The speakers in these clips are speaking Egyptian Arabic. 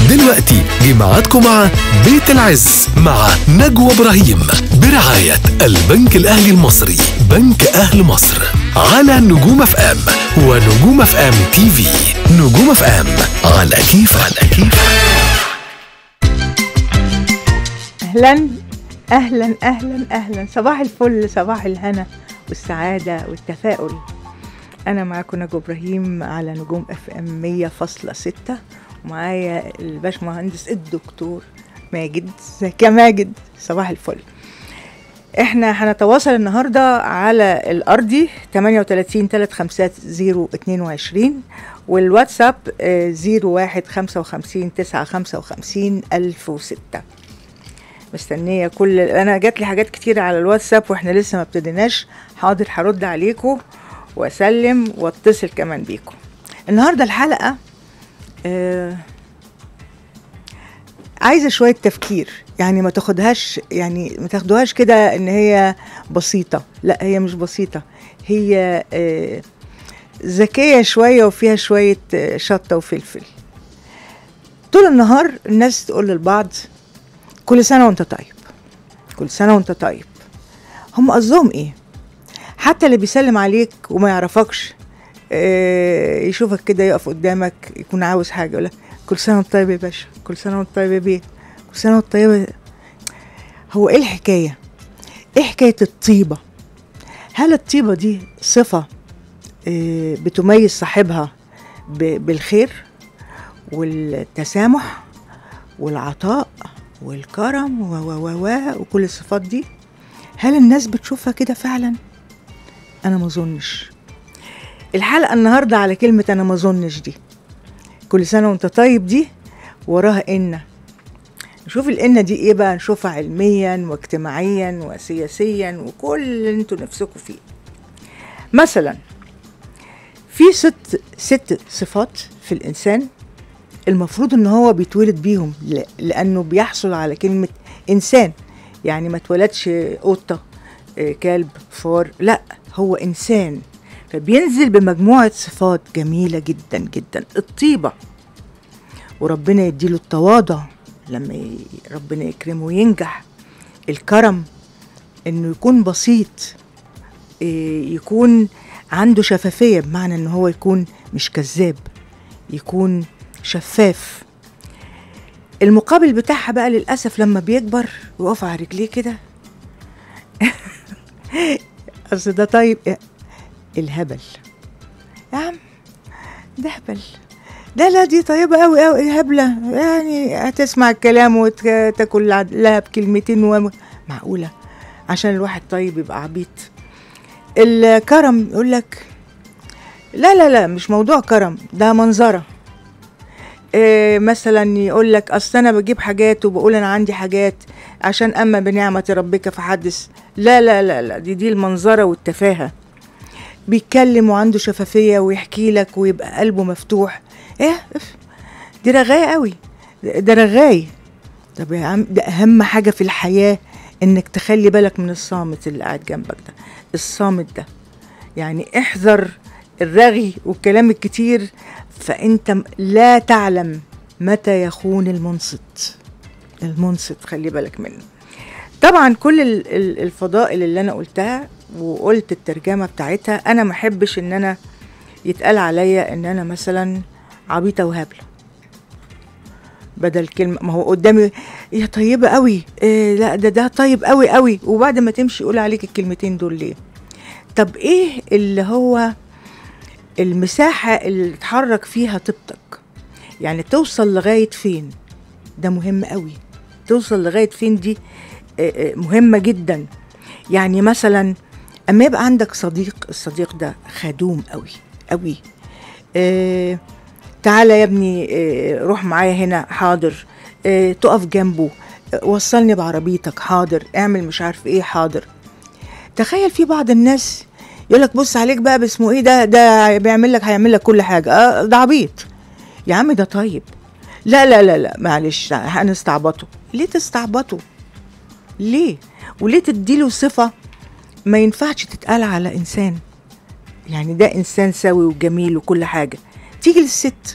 دلوقتي جماعتكم مع بيت العز مع نجوى ابراهيم برعاية البنك الاهلي المصري بنك اهل مصر على نجوم اف ام ونجوم اف ام تي في نجوم اف ام على كيف على كيف اهلا اهلا اهلا اهلا صباح الفل صباح الهنا والسعاده والتفاؤل انا معاكم نجوى ابراهيم على نجوم اف ام 100.6 ومعايا الباشمهندس الدكتور ماجد ازيك يا ماجد صباح الفل احنا هنتواصل النهارده على الارضي 38 350 22 والواتساب آه، 01 55 955 1006 مستنيه كل انا جات لي حاجات كتير على الواتساب واحنا لسه ما ابتديناش حاضر هرد عليكم واسلم واتصل كمان بيكم النهارده الحلقه آه عايزه شويه تفكير يعني ما تاخدهاش يعني ما تاخدوهاش كده ان هي بسيطه لا هي مش بسيطه هي آه ذكيه شويه وفيها شويه آه، شطه وفلفل طول النهار الناس تقول للبعض كل سنه وانت طيب كل سنه وانت طيب هم قصدهم ايه حتى اللي بيسلم عليك وما يعرفكش آه، يشوفك كده يقف قدامك يكون عاوز حاجه يقول لك كل سنه وانت طيب يا باشا كل سنه وانت طيب يا بيه كل سنه وانت طيب يا- هو ايه الحكايه ايه حكايه الطيبه هل الطيبه دي صفه آه، بتميز صاحبها ب- بالخير والتسامح والعطاء والكرم و و و و وكل الصفات دي هل الناس بتشوفها كده فعلا انا ما اظنش الحلقه النهارده على كلمه انا ما اظنش دي كل سنه وانت طيب دي وراها ان نشوف الان دي ايه بقى نشوفها علميا واجتماعيا وسياسيا وكل اللي انتوا نفسكم فيه مثلا في ست ست صفات في الانسان المفروض ان هو بيتولد بيهم ل- لانه بيحصل على كلمه انسان يعني ما اتولدش قطه آه، كلب فار لا هو انسان فبينزل بمجموعه صفات جميله جدا جدا الطيبه وربنا يديله التواضع لما ي- ربنا يكرمه وينجح الكرم انه يكون بسيط إيه، يكون عنده شفافية بمعنى ان هو يكون مش كذاب يكون شفاف المقابل بتاعها بقى للأسف لما بيكبر ويقف على رجليه كده أصل ده طيب إيه؟ الهبل يا عم ده هبل لا لا دي طيبة أوي أوي هبلة يعني هتسمع الكلام وتاكل لها بكلمتين و... معقولة عشان الواحد طيب يبقى عبيط الكرم يقول لك لا لا لا مش موضوع كرم ده منظرة إيه مثلا يقول لك اصل انا بجيب حاجات وبقول انا عندي حاجات عشان اما بنعمة ربك فحدث لا لا لا لا دي دي المنظرة والتفاهة بيتكلم وعنده شفافية ويحكي لك ويبقى قلبه مفتوح ايه اف، دي رغاية قوي ده ده رغاية طب يا عم ده اهم حاجة في الحياة انك تخلي بالك من الصامت اللي قاعد جنبك ده الصامت ده يعني احذر الرغي والكلام الكتير فانت م- لا تعلم متى يخون المنصت المنصت خلي بالك منه طبعا كل ال- ال- الفضائل اللي انا قلتها وقلت الترجمه بتاعتها انا ما احبش ان انا يتقال عليا ان انا مثلا عبيطه وهبله بدل كلمه ما هو قدامي يا طيبه قوي إيه لا ده ده طيب قوي قوي وبعد ما تمشي يقول عليك الكلمتين دول ليه طب ايه اللي هو المساحه اللي تحرك فيها طيبتك يعني توصل لغايه فين ده مهم قوي توصل لغايه فين دي آه، آه، مهمه جدا يعني مثلا اما يبقى عندك صديق الصديق ده خدوم قوي قوي آه تعالى يا ابني آه روح معايا هنا حاضر آه تقف جنبه آه وصلني بعربيتك حاضر اعمل مش عارف ايه حاضر تخيل في بعض الناس يقول لك بص عليك بقى باسمه ايه ده ده بيعمل لك هيعمل لك كل حاجه اه ده عبيط يا عم ده طيب لا لا لا لا معلش هنستعبطه ليه تستعبطه ليه وليه تديله صفه ما ينفعش تتقال على انسان يعني ده انسان سوي وجميل وكل حاجه تيجي للست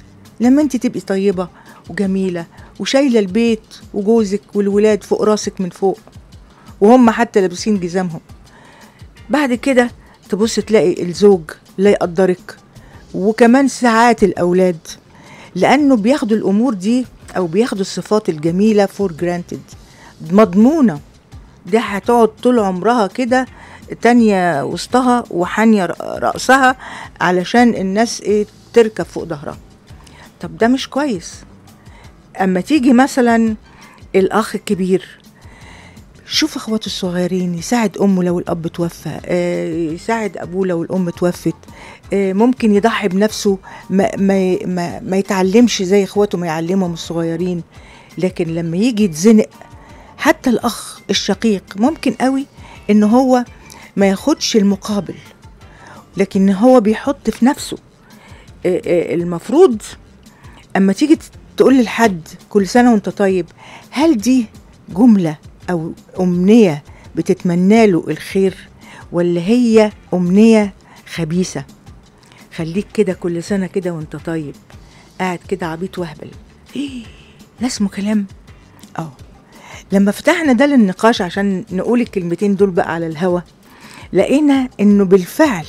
لما انت تبقي طيبة وجميلة وشايلة البيت وجوزك والولاد فوق راسك من فوق وهم حتى لابسين جزامهم بعد كده تبص تلاقي الزوج لا يقدرك وكمان ساعات الأولاد لأنه بياخدوا الأمور دي أو بياخدوا الصفات الجميلة فور جرانتد مضمونة دي هتقعد طول عمرها كده تانية وسطها وحانية رأسها علشان الناس ايه تركب فوق ظهرها طب ده مش كويس اما تيجي مثلا الاخ الكبير شوف اخواته الصغيرين يساعد امه لو الاب توفى آه، يساعد ابوه لو الام توفت آه، ممكن يضحي بنفسه ما, ما, ما, ما يتعلمش زي اخواته ما يعلمهم الصغيرين لكن لما يجي يتزنق حتى الاخ الشقيق ممكن قوي ان هو ما ياخدش المقابل لكن هو بيحط في نفسه آه، آه، المفروض اما تيجي تقول لحد كل سنه وانت طيب هل دي جمله او امنيه بتتمنى له الخير ولا هي امنيه خبيثه خليك كده كل سنه كده وانت طيب قاعد كده عبيط وهبل ايه لا اسمه كلام اه لما فتحنا ده للنقاش عشان نقول الكلمتين دول بقى على الهوا لقينا انه بالفعل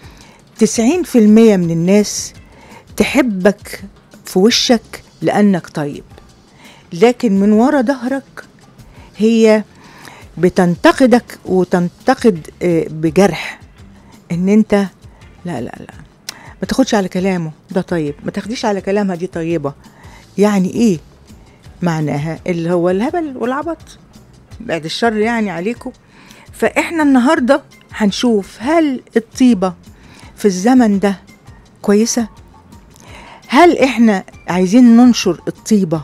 90% من الناس تحبك في وشك لانك طيب لكن من ورا ظهرك هي بتنتقدك وتنتقد آه، بجرح ان انت لا لا لا ما تاخدش على كلامه ده طيب ما تاخديش على كلامها دي طيبة يعني ايه معناها اللي هو الهبل والعبط بعد الشر يعني عليكم فاحنا النهارده هنشوف هل الطيبة في الزمن ده كويسة هل احنا عايزين ننشر الطيبة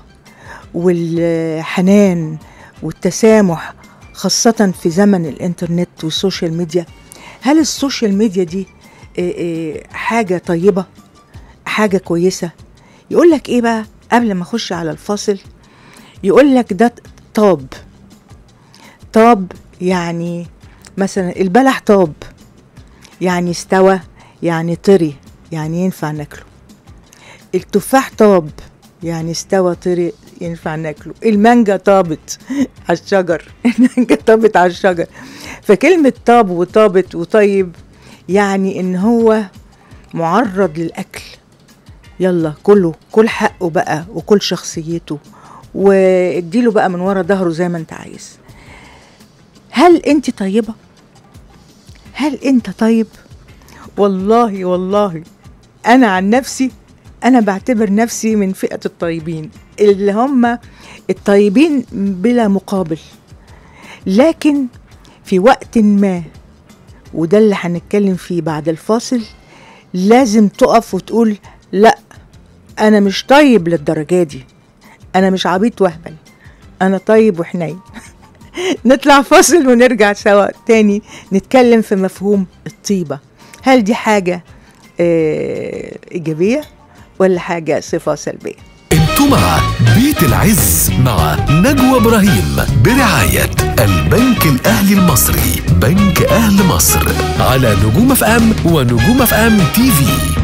والحنان والتسامح خاصة في زمن الانترنت والسوشيال ميديا هل السوشيال ميديا دي آه، آه، حاجة طيبة حاجة كويسة يقول لك ايه بقى قبل ما اخش على الفاصل يقول لك ده طاب طاب يعني مثلا البلح طاب يعني استوى يعني طري يعني ينفع ناكله التفاح طاب يعني استوى طري ينفع ناكله المانجا طابت على الشجر المانجا طابت على الشجر فكلمة طاب وطابت وطيب يعني ان هو معرض للأكل يلا كله كل حقه بقى وكل شخصيته واديله بقى من ورا ظهره زي ما انت عايز هل انت طيبة؟ هل انت طيب؟ والله والله انا عن نفسي انا بعتبر نفسي من فئة الطيبين اللي هم الطيبين بلا مقابل لكن في وقت ما وده اللي هنتكلم فيه بعد الفاصل لازم تقف وتقول لا انا مش طيب للدرجة دي انا مش عبيط وهبل انا طيب وحنين نطلع فاصل ونرجع سوا تاني نتكلم في مفهوم الطيبة هل دي حاجة آه، إيجابية ولا حاجة صفة سلبية انتوا مع بيت العز مع نجوى ابراهيم برعاية البنك الاهلي المصري بنك اهل مصر على نجوم اف ام ونجوم اف ام تي في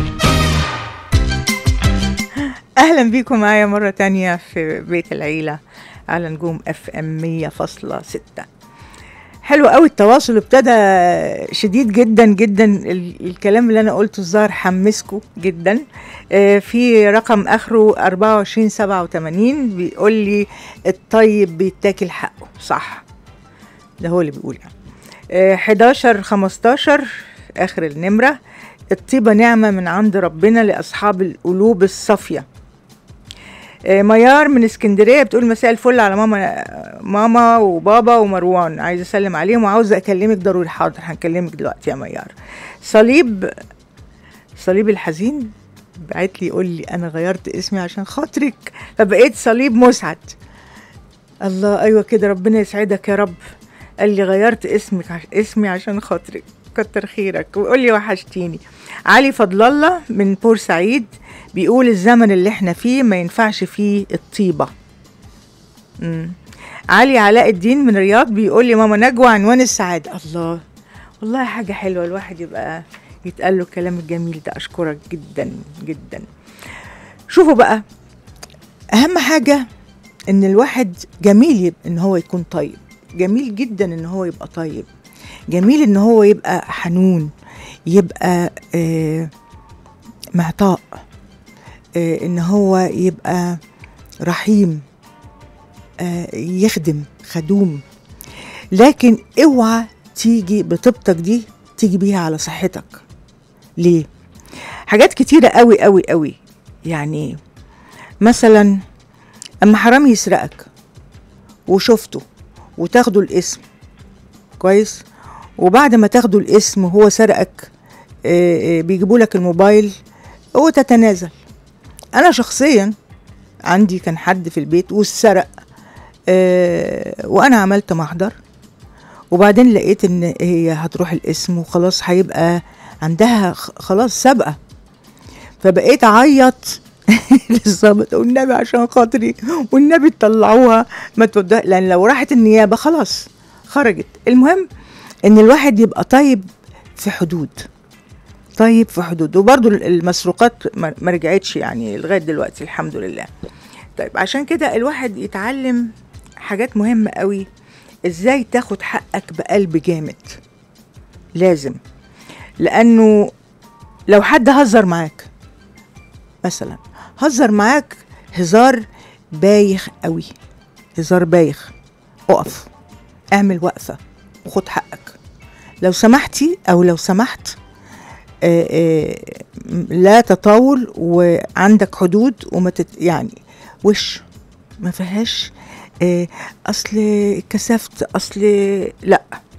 أهلا بيكم معايا مرة تانية في بيت العيلة على نجوم اف ام مية فاصلة ستة حلو قوي التواصل ابتدى شديد جدا جدا ال- الكلام اللي انا قلته الظاهر حمسكوا جدا آه، في رقم اخره 2487 بيقول لي الطيب بيتاكل حقه صح ده هو اللي بيقول يعني آه، 11 15 اخر النمره الطيبه نعمه من عند ربنا لاصحاب القلوب الصافيه آه، ميار من اسكندريه بتقول مساء الفل على ماما ماما وبابا ومروان عايزه اسلم عليهم وعاوزه اكلمك ضروري حاضر هنكلمك دلوقتي يا ميار صليب صليب الحزين بعت لي يقول لي انا غيرت اسمي عشان خاطرك فبقيت صليب مسعد الله ايوه كده ربنا يسعدك يا رب قال لي غيرت اسمك عش... اسمي عشان خاطرك كتر خيرك ويقول لي وحشتيني علي فضل الله من بورسعيد بيقول الزمن اللي احنا فيه ما ينفعش فيه الطيبة مم. علي علاء الدين من الرياض بيقول لي ماما نجوى عنوان السعادة الله والله حاجة حلوة الواحد يبقى يتقال له الكلام الجميل ده أشكرك جدا جدا شوفوا بقى اهم حاجه ان الواحد جميل يبقى ان هو يكون طيب جميل جدا ان هو يبقى طيب جميل ان هو يبقى حنون يبقى آه معطاء آه ان هو يبقى رحيم آه يخدم خدوم لكن اوعى تيجي بطيبتك دي تيجي بيها على صحتك ليه حاجات كتيرة قوي قوي قوي يعني مثلا اما حرامي يسرقك وشفته وتاخده الاسم كويس وبعد ما تاخده الاسم وهو سرقك آه، آه، بيجيبوا لك الموبايل وتتنازل انا شخصيا عندي كان حد في البيت واتسرق آه، وانا عملت محضر وبعدين لقيت ان هي هتروح الاسم وخلاص هيبقى عندها خ- خلاص سابقه فبقيت اعيط للظابط والنبي عشان خاطري والنبي تطلعوها ما تودها لان لو راحت النيابه خلاص خرجت المهم ان الواحد يبقى طيب في حدود طيب في حدود وبرضو المسروقات ما ما رجعتش يعني لغايه دلوقتي الحمد لله طيب عشان كده الواحد يتعلم حاجات مهمه قوي ازاي تاخد حقك بقلب جامد لازم لانه لو حد هزر معاك مثلا هزر معاك هزار بايخ قوي هزار بايخ اقف اعمل وقفة وخد حقك لو سمحتي او لو سمحت آه، آه، لا تطاول وعندك حدود وما تت يعني وش ما فيهاش آه، اصل كسفت اصل لا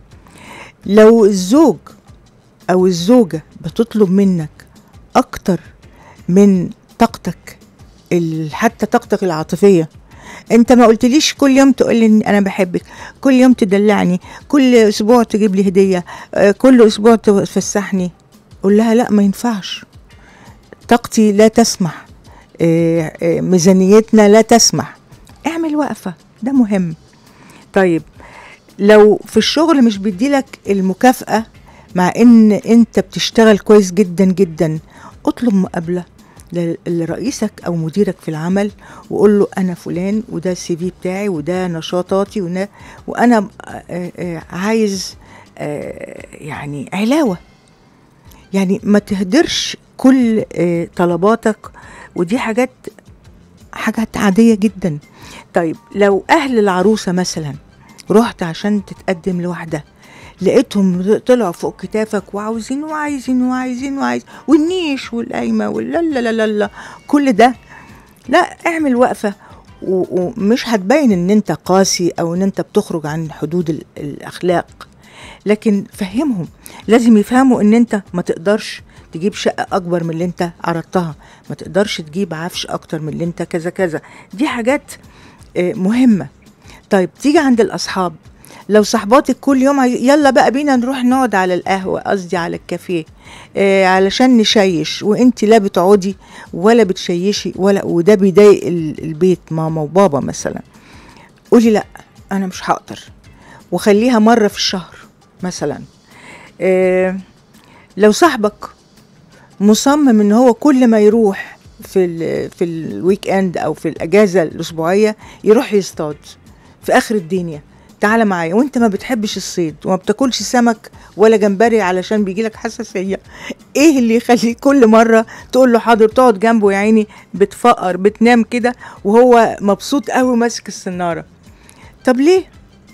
لو الزوج او الزوجة بتطلب منك اكتر من طاقتك ال- حتى طاقتك العاطفية انت ما قلتليش كل يوم تقول لي إن انا بحبك كل يوم تدلعني كل اسبوع تجيب لي هدية آه، كل اسبوع تفسحني قول لها لا ما ينفعش طاقتي لا تسمح آه، آه، ميزانيتنا لا تسمح اعمل وقفة ده مهم طيب لو في الشغل مش بيديلك المكافأة مع ان انت بتشتغل كويس جدا جدا اطلب مقابلة ل- لرئيسك او مديرك في العمل وقول له انا فلان وده السي في بتاعي وده نشاطاتي ونا- وانا آه، آه، عايز آه، يعني علاوة يعني ما تهدرش كل آه، طلباتك ودي حاجات حاجات عادية جدا طيب لو أهل العروسة مثلا رحت عشان تتقدم لواحدة لقيتهم طلعوا فوق كتافك وعاوزين وعايزين وعايزين وعايزين والنيش والقايمة واللا لا لا لا لا كل ده لا اعمل وقفة و- ومش هتبين ان انت قاسي او ان انت بتخرج عن حدود ال- الاخلاق لكن فهمهم لازم يفهموا ان انت ما تقدرش تجيب شقة اكبر من اللي انت عرضتها ما تقدرش تجيب عفش اكتر من اللي انت كذا كذا دي حاجات آه، مهمة طيب تيجي عند الاصحاب لو صحباتك كل يوم عاي- يلا بقى بينا نروح نقعد على القهوة قصدي على الكافيه آه علشان نشيش وانت لا بتقعدي ولا بتشيشي ولا وده بيضايق ال- البيت ماما وبابا مثلا قولي لا انا مش هقدر وخليها مرة في الشهر مثلا آه لو صاحبك مصمم ان هو كل ما يروح في ال في الويك اند او في الاجازه الاسبوعيه يروح يصطاد في اخر الدنيا تعالى معايا وانت ما بتحبش الصيد وما بتاكلش سمك ولا جمبري علشان بيجيلك حساسيه ايه اللي يخليك كل مره تقول له حاضر تقعد جنبه يا عيني بتفقر بتنام كده وهو مبسوط قوي ماسك السناره طب ليه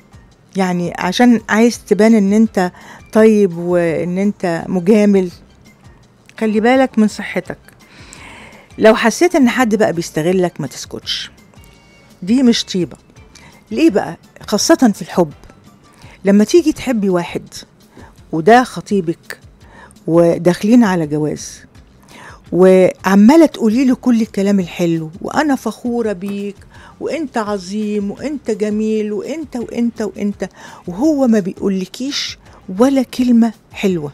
يعني عشان عايز تبان ان انت طيب وان انت مجامل خلي بالك من صحتك لو حسيت ان حد بقى بيستغلك ما تسكتش دي مش طيبة ليه بقى خاصة في الحب لما تيجي تحبي واحد وده خطيبك وداخلين على جواز وعمالة تقولي له كل الكلام الحلو وأنا فخورة بيك وأنت عظيم وأنت جميل وأنت وأنت وأنت وهو ما بيقولكيش ولا كلمة حلوة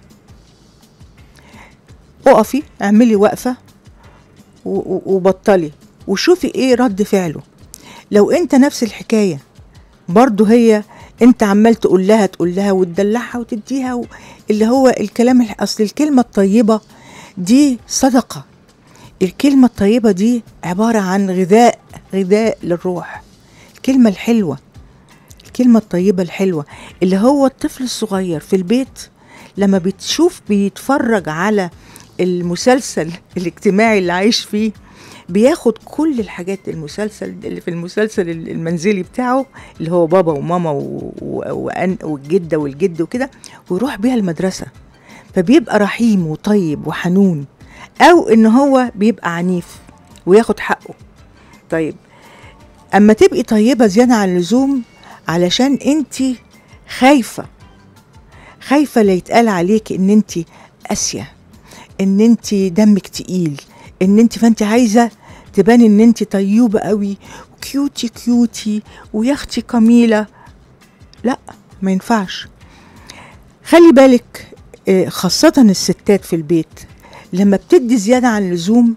اقفي اعملي وقفة و- و- وبطلي وشوفي ايه رد فعله لو انت نفس الحكاية برضو هي انت عمال تقول لها تقول لها وتدلعها وتديها و... اللي هو الكلام الح- اصل الكلمة الطيبة دي صدقة الكلمة الطيبة دي عبارة عن غذاء غذاء للروح الكلمة الحلوة الكلمة الطيبة الحلوة اللي هو الطفل الصغير في البيت لما بتشوف بيتفرج على المسلسل الاجتماعي اللي عايش فيه بياخد كل الحاجات المسلسل اللي في المسلسل المنزلي بتاعه اللي هو بابا وماما و- و- وأن- والجدة والجد وكده ويروح بيها المدرسة فبيبقى رحيم وطيب وحنون أو إن هو بيبقى عنيف وياخد حقه طيب أما تبقي طيبة زيادة عن اللزوم علشان انت خايفة خايفة لا يتقال عليك ان انت قاسية ان انت دمك تقيل ان انت فانت عايزة تبان ان انت طيوبة قوي وكيوتي كيوتي ويا اختي كميلة لا ما ينفعش خلي بالك آه، خاصة الستات في البيت لما بتدي زيادة عن اللزوم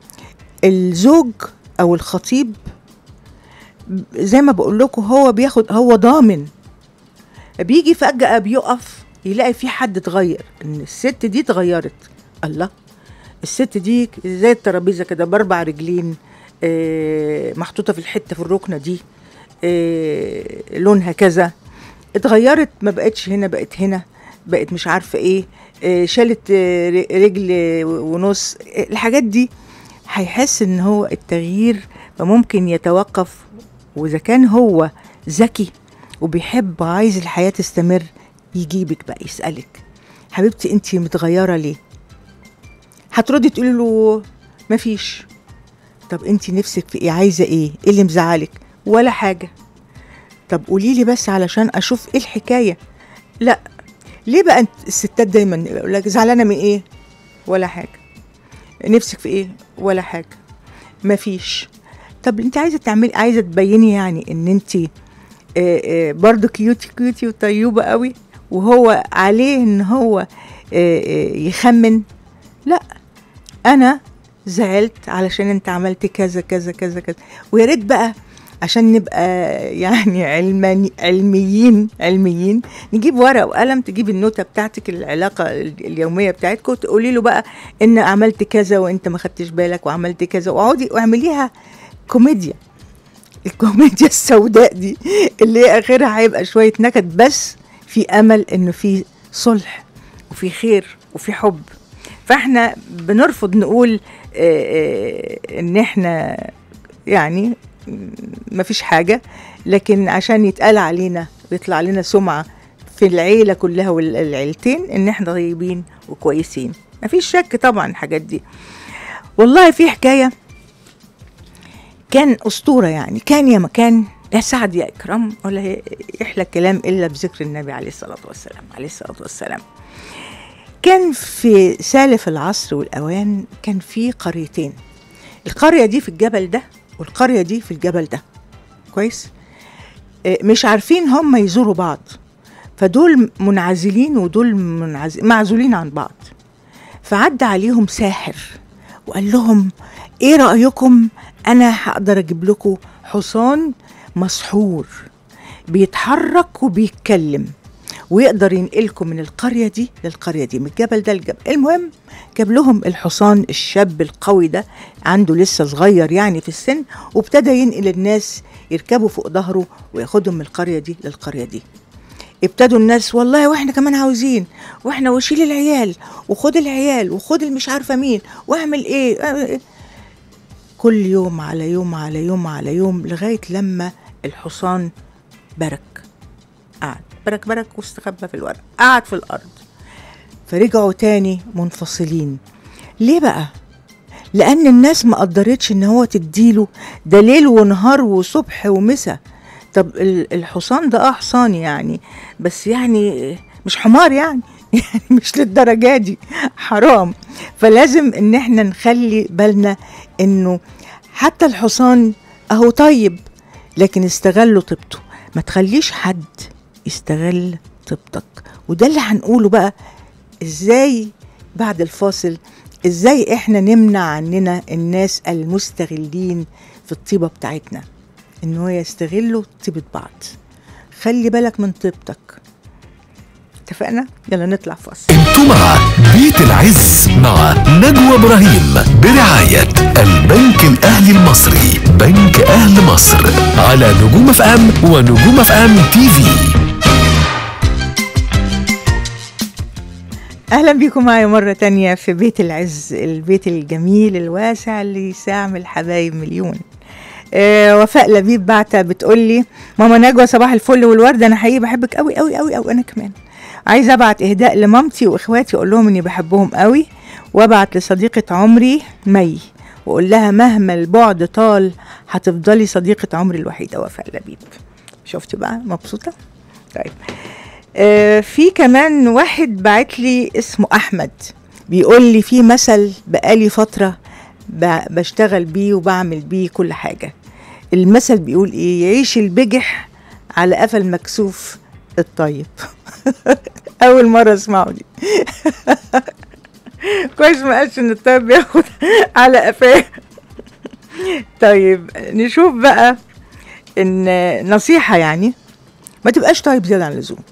الزوج أو الخطيب زي ما بقول لكم هو بياخد هو ضامن بيجي فجأة بيقف يلاقي في حد اتغير ان الست دي اتغيرت الله الست دي زي الترابيزة كده باربع رجلين آه، محطوطة في الحتة في الركنة دي آه، لونها كذا اتغيرت ما بقتش هنا بقت هنا بقت مش عارفة ايه آه، شالت آه، ر- رجل ونص آه، الحاجات دي هيحس ان هو التغيير فممكن يتوقف واذا كان هو ذكي وبيحب وعايز الحياه تستمر يجيبك بقى يسالك حبيبتي انت متغيره ليه هتردي تقولي له مفيش طب انت نفسك في ايه عايزه ايه ايه اللي مزعلك ولا حاجه طب قولي لي بس علشان اشوف ايه الحكايه لا ليه بقى انت الستات دايما يقول لك زعلانه من ايه ولا حاجه نفسك في ايه ولا حاجه مفيش طب انت عايزه تعملي عايزه تبيني يعني ان انت برضه كيوتي كيوتي وطيوبه قوي وهو عليه ان هو آه، آه، يخمن لا انا زعلت علشان انت عملت كذا كذا كذا كذا ويا ريت بقى عشان نبقى يعني علماني علميين علميين نجيب ورقه وقلم تجيب النوتة بتاعتك العلاقه اليوميه بتاعتكم تقولي له بقى ان عملت كذا وانت ما خدتش بالك وعملت كذا واقعدي واعمليها كوميديا الكوميديا السوداء دي اللي هي اخرها هيبقى شويه نكد بس في امل انه في صلح وفي خير وفي حب فاحنا بنرفض نقول آه، آه، ان احنا يعني ما فيش حاجه لكن عشان يتقال علينا ويطلع لنا سمعه في العيله كلها والعيلتين ان احنا طيبين وكويسين ما فيش شك طبعا الحاجات دي والله في حكايه كان اسطوره يعني كان يا مكان يا سعد يا اكرم ولا هي- يحلى الكلام الا بذكر النبي عليه الصلاه والسلام عليه الصلاه والسلام كان في سالف العصر والاوان كان في قريتين القريه دي في الجبل ده والقريه دي في الجبل ده كويس آه، مش عارفين هم يزوروا بعض فدول منعزلين ودول منعز... معزولين عن بعض فعدى عليهم ساحر وقال لهم ايه رأيكم انا هقدر اجيب لكم حصان مسحور بيتحرك وبيتكلم ويقدر ينقلكم من القرية دي للقرية دي من الجبل ده للجبل المهم جاب لهم الحصان الشاب القوي ده عنده لسه صغير يعني في السن وابتدى ينقل الناس يركبوا فوق ظهره وياخدهم من القرية دي للقرية دي ابتدوا الناس والله واحنا كمان عاوزين واحنا وشيل العيال وخد العيال وخد المش عارفه مين واعمل ايه اعمل إيه؟ كل يوم على يوم على يوم على يوم لغايه لما الحصان برك قعد برك برك واستخبى في الورق قعد في الارض فرجعوا تاني منفصلين ليه بقى لان الناس ما قدرتش ان هو تديله ده ليل ونهار وصبح ومسا طب ال- الحصان ده اه حصان يعني بس يعني مش حمار يعني يعني مش للدرجه دي حرام فلازم ان احنا نخلي بالنا انه حتى الحصان اهو طيب لكن استغلوا طيبته ما تخليش حد يستغل طيبتك وده اللي هنقوله بقى ازاي بعد الفاصل ازاي احنا نمنع عننا الناس المستغلين في الطيبه بتاعتنا ان هو يستغلوا طيبه بعض خلي بالك من طيبتك اتفقنا يلا نطلع فاصل انتوا مع بيت العز مع نجوى ابراهيم برعاية البنك الاهلي المصري بنك اهل مصر على نجوم اف ام ونجوم اف ام تي في اهلا بيكم معايا مرة تانية في بيت العز البيت الجميل الواسع اللي يستعمل حبايب مليون آه وفاء لبيب بعتة بتقول لي ماما نجوى صباح الفل والورد انا حقيقي بحبك قوي قوي قوي قوي انا كمان عايزه ابعت اهداء لمامتي واخواتي اقول لهم اني بحبهم قوي وابعت لصديقه عمري مي واقول لها مهما البعد طال هتفضلي صديقه عمري الوحيده وفاء لبيب شفتي بقى مبسوطه طيب آه في كمان واحد بعت لي اسمه احمد بيقول لي في مثل بقالي فتره ب- بشتغل بيه وبعمل بيه كل حاجه المثل بيقول ايه يعيش البجح على قفا المكسوف الطيب اول مره اسمعه دي كويس ما قالش ان الطيب بياخد على قفاه طيب نشوف بقى ان نصيحه يعني ما تبقاش طيب زياده عن اللزوم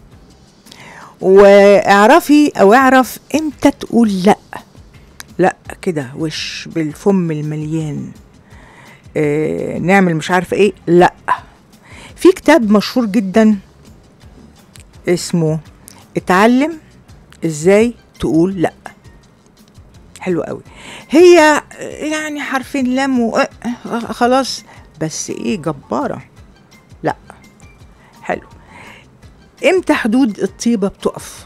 واعرفي او اعرف امتى تقول لا لا كده وش بالفم المليان اه نعمل مش عارفه ايه لا في كتاب مشهور جدا اسمه اتعلم ازاي تقول لا حلو قوي هي يعني حرفين لم و آه، خلاص بس ايه جباره لا حلو امتى حدود الطيبه بتقف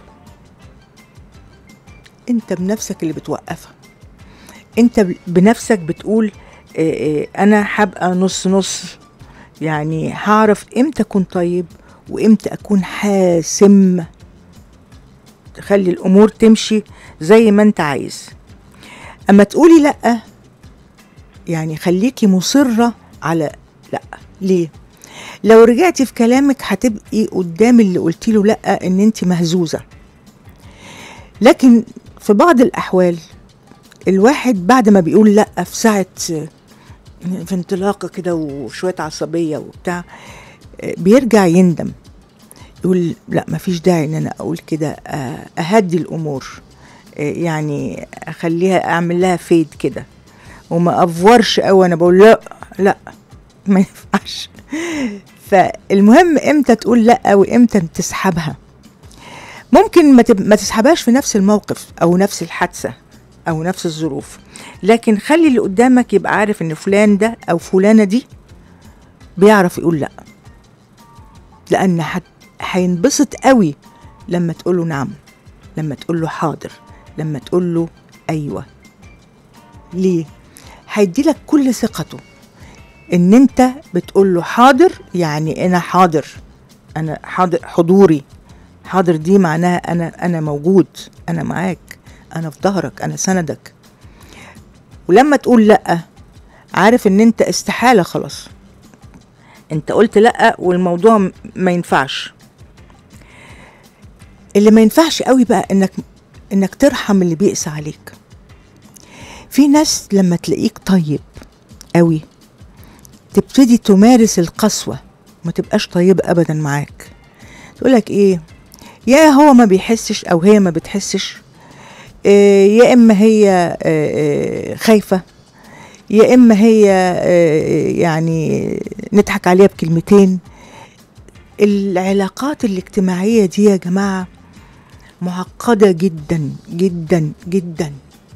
انت بنفسك اللي بتوقفها انت ب- بنفسك بتقول آه، آه، انا هبقى نص نص يعني هعرف امتى اكون طيب وامتى اكون حاسم تخلي الامور تمشي زي ما انت عايز اما تقولي لا يعني خليكي مصره على لا ليه لو رجعتي في كلامك هتبقي قدام اللي قلتي له لا ان انت مهزوزه لكن في بعض الاحوال الواحد بعد ما بيقول لا في ساعه في انطلاقه كده وشويه عصبيه وبتاع بيرجع يندم يقول لا مفيش داعي ان انا اقول كده آه، اهدي الامور آه، يعني اخليها اعمل لها فيد كده وما افورش قوي انا بقول لا لا ما ينفعش فالمهم امتى تقول لا وامتى تسحبها ممكن ما, تب... ما تسحبهاش في نفس الموقف او نفس الحادثه او نفس الظروف لكن خلي اللي قدامك يبقى عارف ان فلان ده او فلانه دي بيعرف يقول لا لان هت- هينبسط قوي لما تقول له نعم لما تقول له حاضر لما تقول له ايوه ليه هيديلك كل ثقته ان انت بتقول له حاضر يعني انا حاضر انا حاضر حضوري حاضر دي معناها انا انا موجود انا معاك انا في ظهرك انا سندك ولما تقول لا عارف ان انت استحاله خلاص انت قلت لا والموضوع م- ما ينفعش اللي ما ينفعش قوي بقى انك انك ترحم اللي بيقسى عليك في ناس لما تلاقيك طيب قوي تبتدي تمارس القسوة ما تبقاش طيب ابدا معاك تقولك ايه يا هو ما بيحسش او هي ما بتحسش إيه يا اما هي آه، آه، خايفة يا اما هي آه، يعني نضحك عليها بكلمتين العلاقات الاجتماعية دي يا جماعة معقدة جدا جدا جدا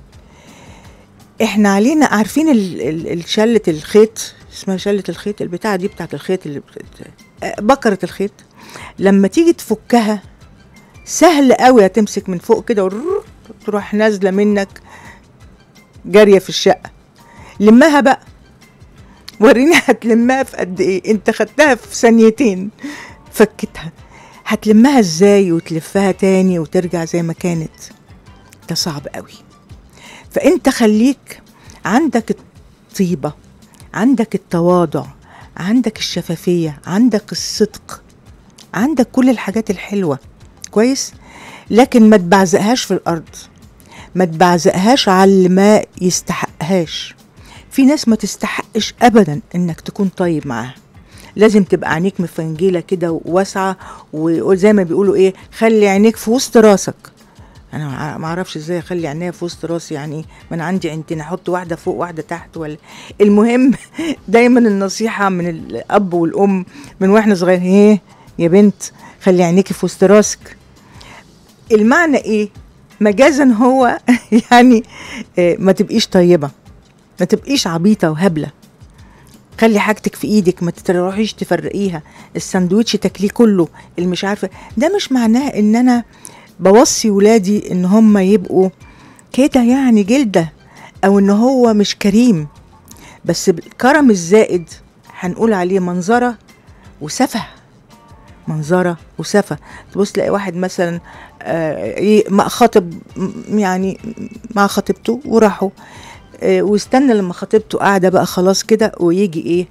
احنا علينا عارفين ال- ال- الشلة الخيط اسمها شلة الخيط البتاعة دي بتاعت الخيط اللي بت- آه، بكرة الخيط لما تيجي تفكها سهل قوي هتمسك من فوق كده ورر- تروح نازلة منك جارية في الشقة لمها بقى وريني هتلمها في قد ايه انت خدتها في ثانيتين فكتها هتلمها ازاي وتلفها تاني وترجع زي ما كانت ده صعب قوي فانت خليك عندك الطيبة عندك التواضع عندك الشفافية عندك الصدق عندك كل الحاجات الحلوة كويس لكن ما تبعزقهاش في الأرض ما تبعزقهاش على اللي ما يستحقهاش في ناس ما تستحقش أبدا إنك تكون طيب معاها لازم تبقى عينيك مفنجله كده وواسعه وزي ما بيقولوا ايه خلي عينيك في وسط راسك انا مع- ما اعرفش ازاي اخلي عينيا في وسط راسي يعني ما انا عندي عينتين احط واحده فوق واحده تحت ولا المهم دايما النصيحه من الاب والام من واحنا صغيرين ايه يا بنت خلي عينيكي في وسط راسك المعنى ايه مجازا هو يعني آه، ما تبقيش طيبه ما تبقيش عبيطه وهبله خلي حاجتك في ايدك ما تروحيش تفرقيها الساندوتش تاكليه كله اللي مش عارفه ده مش معناه ان انا بوصي ولادي ان هم يبقوا كده يعني جلده او ان هو مش كريم بس الكرم الزائد هنقول عليه منظره وسفه منظره وسفه تبص تلاقي واحد مثلا آه، ي- مع خاطب م- يعني مع خطيبته وراحوا آه، واستنى لما خطيبته قاعده بقى خلاص كده ويجي ايه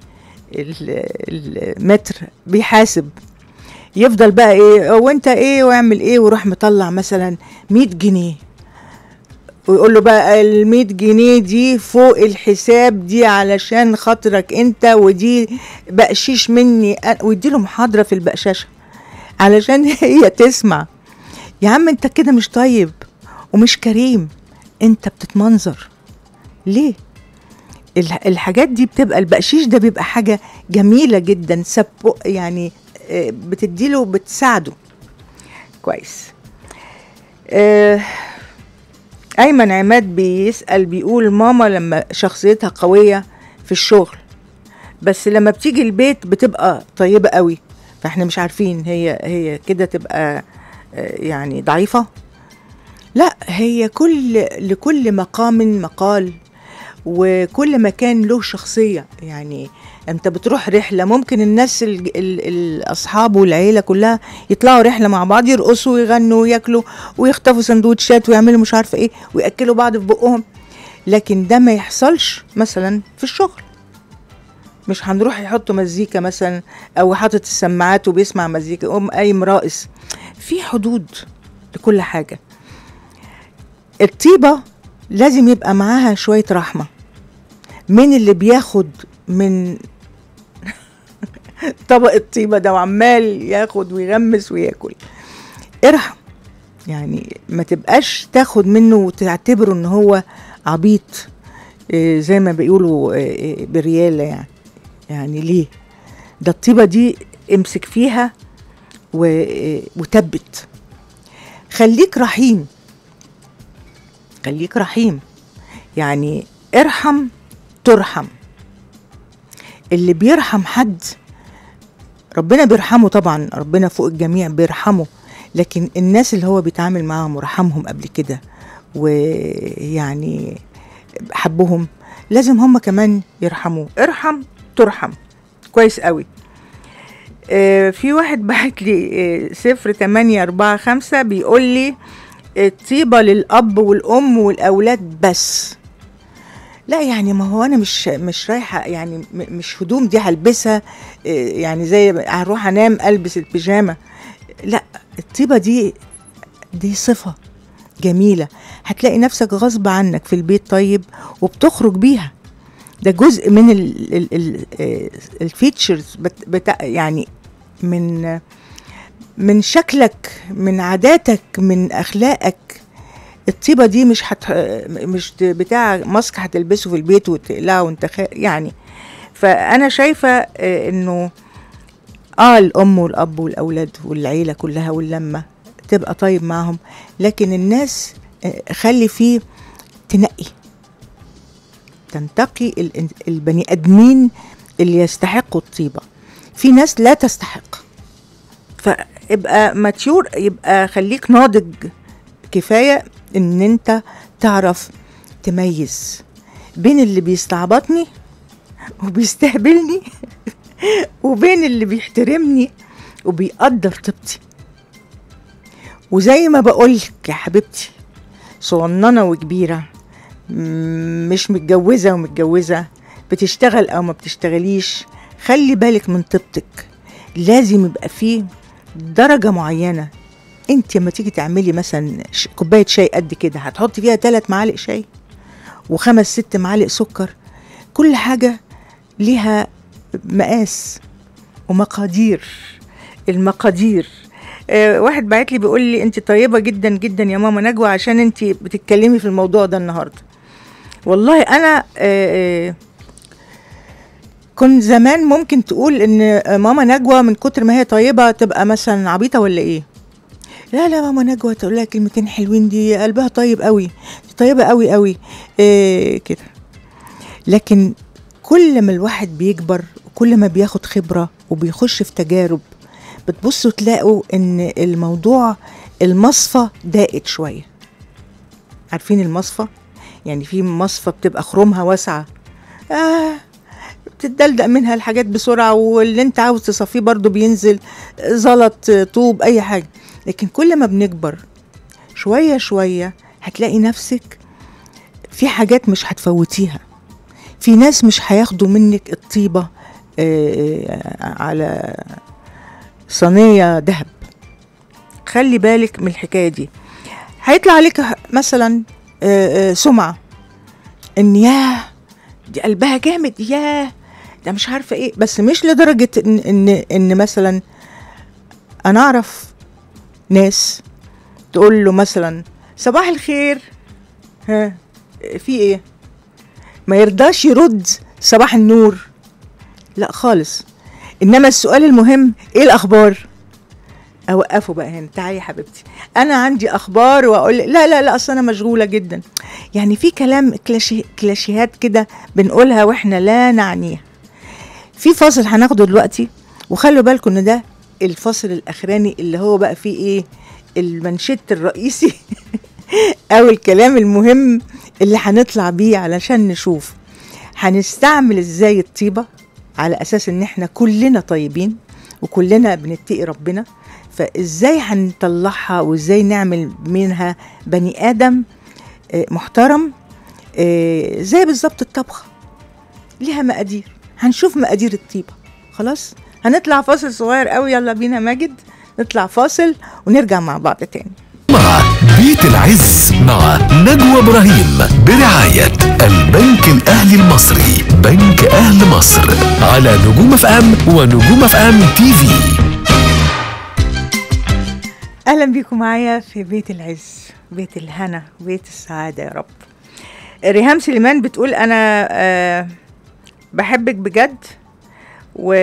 ال- المتر بيحاسب يفضل بقى ايه وانت ايه واعمل ايه ويروح مطلع مثلا 100 جنيه ويقول له بقى ال 100 جنيه دي فوق الحساب دي علشان خاطرك انت ودي بقشيش مني أنا- ويديله محاضره في البقششه علشان هي تسمع يا عم انت كده مش طيب ومش كريم انت بتتمنظر ليه الح- الحاجات دي بتبقى البقشيش ده بيبقى حاجة جميلة جدا سبو يعني آه، بتديله بتساعده كويس آه، أيمن عماد بيسأل بيقول ماما لما شخصيتها قوية في الشغل بس لما بتيجي البيت بتبقى طيبة قوي فاحنا مش عارفين هي هي كده تبقى آه، يعني ضعيفة لا هي كل لكل مقام مقال وكل مكان له شخصية يعني انت بتروح رحلة ممكن الناس ال- ال- الاصحاب والعيلة كلها يطلعوا رحلة مع بعض يرقصوا ويغنوا وياكلوا ويخطفوا سندوتشات ويعملوا مش عارفة ايه وياكلوا بعض في بقهم لكن ده ما يحصلش مثلا في الشغل مش هنروح يحطوا مزيكا مثلا او حاطط السماعات وبيسمع مزيكا يقوم قايم راقص في حدود لكل حاجه الطيبه لازم يبقى معاها شويه رحمه من اللي بياخد من طبق الطيبه ده وعمال ياخد ويغمس وياكل ارحم يعني ما تبقاش تاخد منه وتعتبره ان هو عبيط إيه، زي ما بيقولوا إيه، إيه، بريالة يعني يعني ليه ده الطيبة دي امسك فيها و... إيه، وثبت خليك رحيم خليك رحيم يعني ارحم ترحم اللي بيرحم حد ربنا بيرحمه طبعا ربنا فوق الجميع بيرحمه لكن الناس اللي هو بيتعامل معاهم ورحمهم قبل كده ويعني حبهم لازم هم كمان يرحموه ارحم ترحم كويس قوي آه، في واحد بعت لي آه، صفر تمانية أربعة خمسة بيقول لي الطيبة للأب والأم والأولاد بس لا يعني ما هو أنا مش مش رايحة يعني م- مش هدوم دي هلبسها آه، يعني زي هروح أنام ألبس البيجامة لا الطيبة دي دي صفة جميلة هتلاقي نفسك غصب عنك في البيت طيب وبتخرج بيها ده جزء من ال- ال- ال- آه، الفيتشرز بت- بتاع يعني من من شكلك من عاداتك من اخلاقك الطيبه دي مش هت مش بتاع ماسك هتلبسه في البيت وتقلعه وانت خ... يعني فانا شايفه آه، انه اه الام والاب والاولاد والعيله كلها واللمه تبقى طيب معاهم لكن الناس آه، خلي فيه تنقي تنتقي ال- البني ادمين اللي يستحقوا الطيبه في ناس لا تستحق فابقى ماتيور يبقى خليك ناضج كفايه ان انت تعرف تميز بين اللي بيستعبطني وبيستهبلني وبين اللي بيحترمني وبيقدر طيبتي وزي ما بقولك يا حبيبتي صغننة وكبيرة م- مش متجوزة ومتجوزة بتشتغل أو ما بتشتغليش خلي بالك من طيبتك لازم يبقى فيه درجة معينة انت لما تيجي تعملي مثلا ش- كوباية شاي قد كده هتحطي فيها ثلاث معالق شاي وخمس ست معالق سكر كل حاجة ليها مقاس ومقادير المقادير آه واحد بعت لي بيقول لي انت طيبه جدا جدا يا ماما نجوى عشان انت بتتكلمي في الموضوع ده النهارده والله انا آه آه كنت زمان ممكن تقول ان ماما نجوى من كتر ما هي طيبه تبقى مثلا عبيطه ولا ايه لا لا ماما نجوى تقول لها كلمتين حلوين دي قلبها طيب قوي دي طيبه قوي قوي إيه كده لكن كل ما الواحد بيكبر وكل ما بياخد خبره وبيخش في تجارب بتبصوا تلاقوا ان الموضوع المصفى ضاقت شويه عارفين المصفى يعني في مصفى بتبقى خرومها واسعه آه بتدلدق منها الحاجات بسرعة واللي انت عاوز تصفيه برضو بينزل زلط طوب اي حاجة لكن كل ما بنكبر شوية شوية هتلاقي نفسك في حاجات مش هتفوتيها في ناس مش هياخدوا منك الطيبة آه، على صينية ذهب خلي بالك من الحكاية دي هيطلع عليك مثلا آه، آه، سمعة ان ياه دي قلبها جامد ياه ده مش عارفه ايه بس مش لدرجه ان ان ان مثلا انا اعرف ناس تقول له مثلا صباح الخير ها في ايه ما يرضاش يرد صباح النور لا خالص انما السؤال المهم ايه الاخبار اوقفه بقى هنا تعالي يا حبيبتي انا عندي اخبار واقول لا لا لا اصل انا مشغوله جدا يعني في كلام كلاشي كلاشيهات كده بنقولها واحنا لا نعنيها في فاصل هناخده دلوقتي وخلوا بالكم ان ده الفاصل الاخراني اللي هو بقى فيه ايه المنشط الرئيسي او الكلام المهم اللي هنطلع بيه علشان نشوف هنستعمل ازاي الطيبه على اساس ان احنا كلنا طيبين وكلنا بنتقي ربنا فازاي هنطلعها وازاي نعمل منها بني ادم آه، محترم آه، زي بالظبط الطبخه ليها مقادير هنشوف مقادير الطيبه خلاص هنطلع فاصل صغير قوي يلا بينا ماجد نطلع فاصل ونرجع مع بعض تاني مع بيت العز مع نجوى ابراهيم برعاية البنك الاهلي المصري بنك اهل مصر على نجوم اف ام ونجوم اف ام تي في اهلا بيكم معايا في بيت العز بيت الهنا بيت السعاده يا رب ريهام سليمان بتقول انا آه بحبك بجد و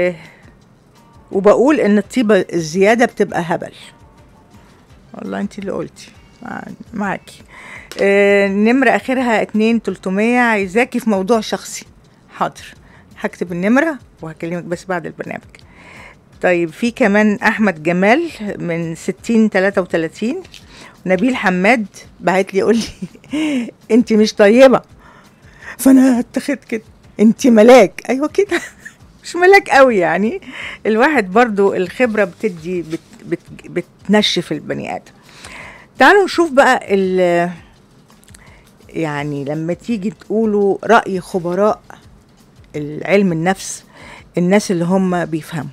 وبقول ان الطيبه الزياده بتبقى هبل والله انت اللي قلتي مع- معاكي آه نمرة اخرها اتنين تلتمية عايزاكي في موضوع شخصي حاضر هكتب النمرة وهكلمك بس بعد البرنامج طيب في كمان احمد جمال من ستين تلاتة وتلاتين نبيل حماد بعت لي يقول لي انت مش طيبة فانا اتخذت كده انت ملاك ايوه كده مش ملاك قوي يعني الواحد برضو الخبرة بتدي بت بت بتنشف البني ادم تعالوا نشوف بقى ال يعني لما تيجي تقولوا رأي خبراء العلم النفس الناس اللي هم بيفهموا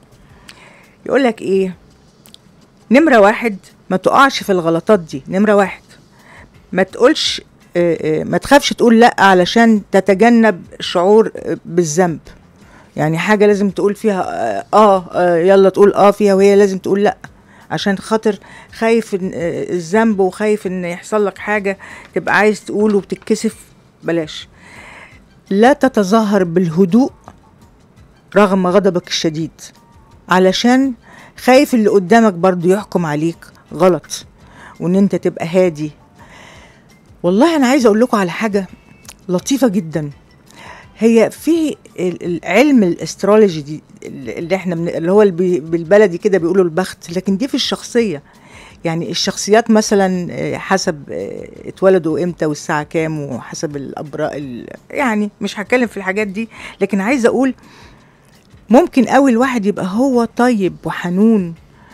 يقول لك ايه نمرة واحد ما تقعش في الغلطات دي نمرة واحد ما تقولش آه، آه، ما تخافش تقول لا علشان تتجنب شعور آه، بالذنب يعني حاجة لازم تقول فيها آه, آه, آه يلا تقول آه فيها وهي لازم تقول لأ عشان خاطر خايف إن آه الذنب وخايف إن يحصل لك حاجة تبقى عايز تقول وبتتكسف بلاش لا تتظاهر بالهدوء رغم غضبك الشديد علشان خايف اللي قدامك برضو يحكم عليك غلط وان انت تبقى هادي والله انا عايزه اقول لكم على حاجه لطيفه جدا هي في ال- العلم الاسترولوجي دي اللي احنا من اللي هو اللي بي- بالبلدي كده بيقولوا البخت لكن دي في الشخصيه يعني الشخصيات مثلا آه، حسب آه، اتولدوا امتى والساعه كام وحسب الابراء ال- يعني مش هتكلم في الحاجات دي لكن عايزه اقول ممكن قوي الواحد يبقى هو طيب وحنون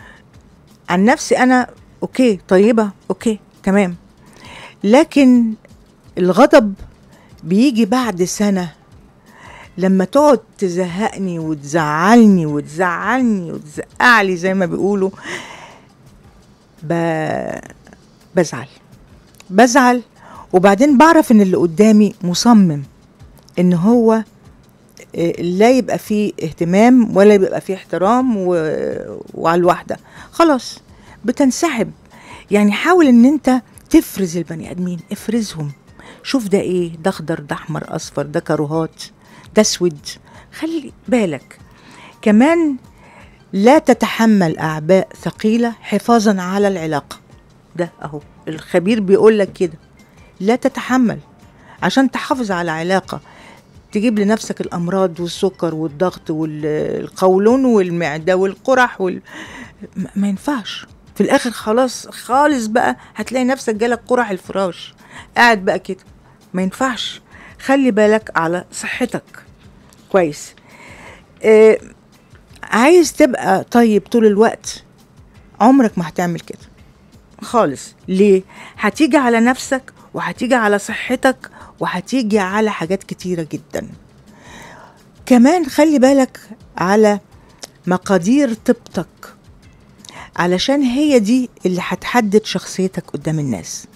عن نفسي انا اوكي طيبه اوكي تمام لكن الغضب بيجي بعد سنه لما تقعد تزهقني وتزعلني وتزعلني وتزقعلي زي ما بيقولوا ب... بزعل بزعل وبعدين بعرف ان اللي قدامي مصمم ان هو آه، لا يبقى فيه اهتمام ولا يبقى فيه احترام و... وعلى الواحدة خلاص بتنسحب يعني حاول ان انت تفرز البني ادمين افرزهم شوف ده ايه ده اخضر ده احمر اصفر ده كروهات ده اسود خلي بالك كمان لا تتحمل اعباء ثقيله حفاظا على العلاقه ده اهو الخبير بيقول لك كده لا تتحمل عشان تحافظ على علاقه تجيب لنفسك الامراض والسكر والضغط والقولون والمعده والقرح وال... ما- ما ينفعش في الاخر خلاص خالص بقى هتلاقي نفسك جالك قرح الفراش قاعد بقى كده ما ينفعش خلي بالك على صحتك كويس آه عايز تبقى طيب طول الوقت عمرك ما هتعمل كده خالص ليه هتيجي على نفسك وهتيجي على صحتك وهتيجي على حاجات كتيرة جدا كمان خلي بالك على مقادير طيبتك علشان هي دي اللي هتحدد شخصيتك قدام الناس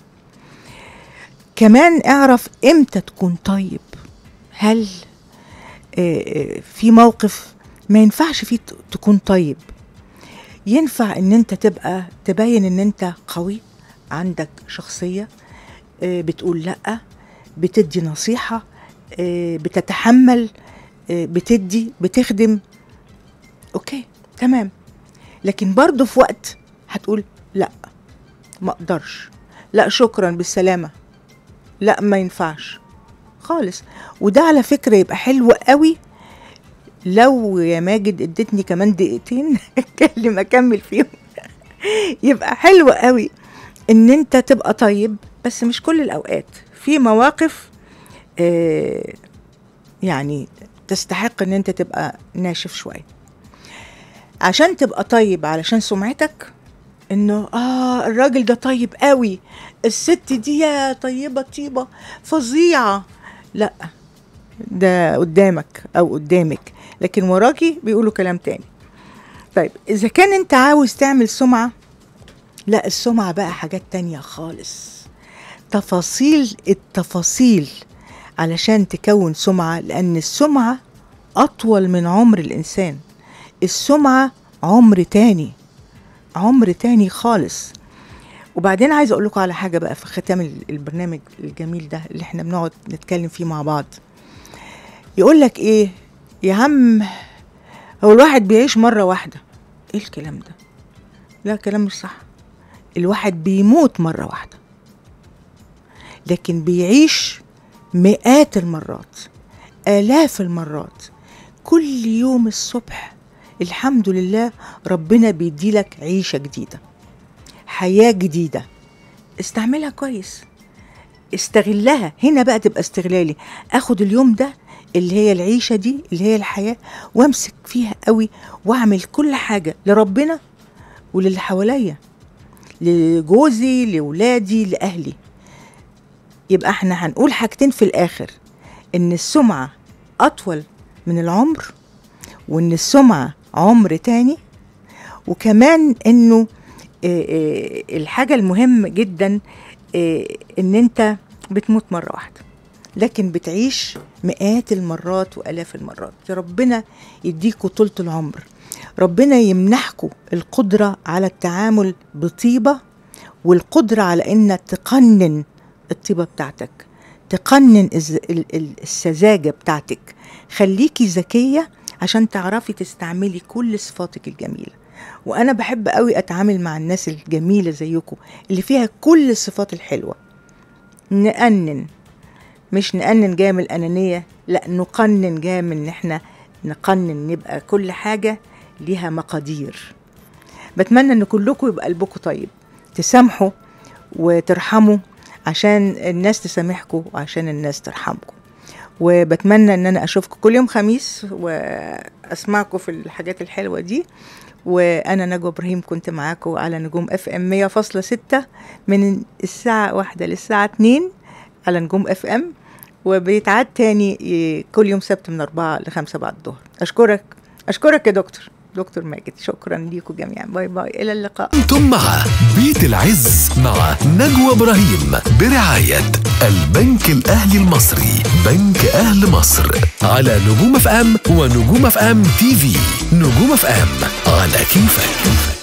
كمان اعرف امتى تكون طيب هل آه، آه، في موقف ما ينفعش فيه ت- تكون طيب ينفع ان انت تبقى تبين ان انت قوي عندك شخصية آه، بتقول لأ بتدي نصيحة آه، بتتحمل آه، بتدي بتخدم اوكي تمام لكن برضه في وقت هتقول لا ما اقدرش لا شكرا بالسلامة لا ما ينفعش خالص وده على فكرة يبقى حلو قوي لو يا ماجد اديتني كمان دقيقتين اتكلم اكمل فيهم يبقى حلو قوي ان انت تبقى طيب بس مش كل الاوقات في مواقف آه يعني تستحق ان انت تبقى ناشف شويه عشان تبقى طيب علشان سمعتك انه اه الراجل ده طيب قوي الست دي يا طيبه طيبه فظيعه لا ده قدامك او قدامك لكن وراكي بيقولوا كلام تاني طيب اذا كان انت عاوز تعمل سمعه لا السمعه بقى حاجات تانية خالص تفاصيل التفاصيل علشان تكون سمعه لان السمعه اطول من عمر الانسان السمعه عمر تاني عمر تاني خالص وبعدين عايزه اقول لكم على حاجه بقى في ختام ال- البرنامج الجميل ده اللي احنا بنقعد نتكلم فيه مع بعض يقول لك ايه يا عم هو الواحد بيعيش مره واحده ايه الكلام ده لا كلام مش صح الواحد بيموت مره واحده لكن بيعيش مئات المرات آلاف المرات كل يوم الصبح الحمد لله ربنا بيديلك عيشة جديدة حياة جديدة استعملها كويس استغلها هنا بقى تبقى استغلالي اخد اليوم ده اللي هي العيشة دي اللي هي الحياة وامسك فيها قوي واعمل كل حاجة لربنا وللي حواليا لجوزي لولادي لأهلي يبقى احنا هنقول حاجتين في الآخر إن السمعة أطول من العمر وإن السمعة عمر تاني وكمان إنه آه، آه، الحاجة المهم جدا آه، إن أنت بتموت مرة واحدة لكن بتعيش مئات المرات وآلاف المرات يا ربنا يديكوا طولة العمر ربنا يمنحكوا القدرة على التعامل بطيبة والقدرة على إنك تقنن الطيبة بتاعتك تقنن الز- ال- ال- السذاجة بتاعتك خليكي ذكية عشان تعرفي تستعملي كل صفاتك الجميلة وأنا بحب قوي أتعامل مع الناس الجميلة زيكم اللي فيها كل الصفات الحلوة نقنن مش نقنن جاية من الأنانية لا نقنن جاية من إن إحنا نقنن نبقى كل حاجة ليها مقادير بتمنى إن كلكم يبقى قلبكم طيب تسامحوا وترحموا عشان الناس تسامحكم وعشان الناس ترحمكم وبتمنى ان انا اشوفكم كل يوم خميس واسمعكم في الحاجات الحلوه دي وانا نجوى ابراهيم كنت معاكم على نجوم اف ام 100.6 من الساعه واحدة للساعه 2 على نجوم اف ام وبيتعاد تاني ي- كل يوم سبت من 4 ل 5 بعد الظهر اشكرك اشكرك يا دكتور دكتور ماجد شكرا ليكم جميعا باي باي الى اللقاء أنتم مع بيت العز مع نجوى إبراهيم برعاية البنك الأهلي المصري بنك أهل مصر على نجوم اف ام ونجوم اف ام تي في نجوم اف ام على كيفك